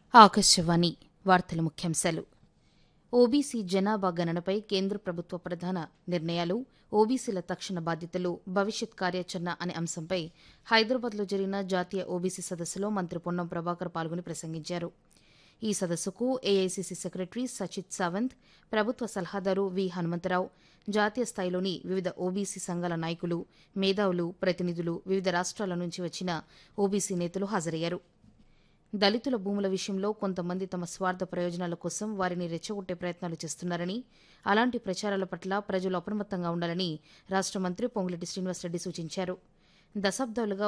ఆకాశవాణి వార్తల ముఖ్యాంశాలు ఓబీసీ జనాభా గణనపై కేంద్ర ప్రభుత్వ ప్రధాన నిర్ణయాలు ఓబీసీల తక్షణ బాధ్యతలు భవిష్యత్ కార్యాచరణ అనే అంశంపై హైదరాబాద్లో జరిగిన జాతీయ ఓబీసీ సదస్సులో మంత్రి పొన్నం ప్రభాకర్ పాల్గొని ప్రసంగించారు ఈ సదస్సుకు ఏఐసీసీ సెక్రటరీ సచిత్ సావంత్ ప్రభుత్వ సలహాదారు వి హనుమంతరావు జాతీయ స్థాయిలోని వివిధ ఓబీసీ సంఘాల నాయకులు మేధావులు ప్రతినిధులు వివిధ రాష్ట్రాల నుంచి వచ్చిన ఓబీసీ నేతలు హాజరయ్యారు దళితుల భూముల విషయంలో కొంతమంది తమ స్వార్థ ప్రయోజనాల కోసం వారిని రెచ్చగొట్టే ప్రయత్నాలు చేస్తున్నారని అలాంటి ప్రచారాల పట్ల ప్రజలు అప్రమత్తంగా ఉండాలని రాష్ట మంత్రి పొంగులేటి శ్రీనివాసరెడ్డి సూచించారు దశాబ్దాలుగా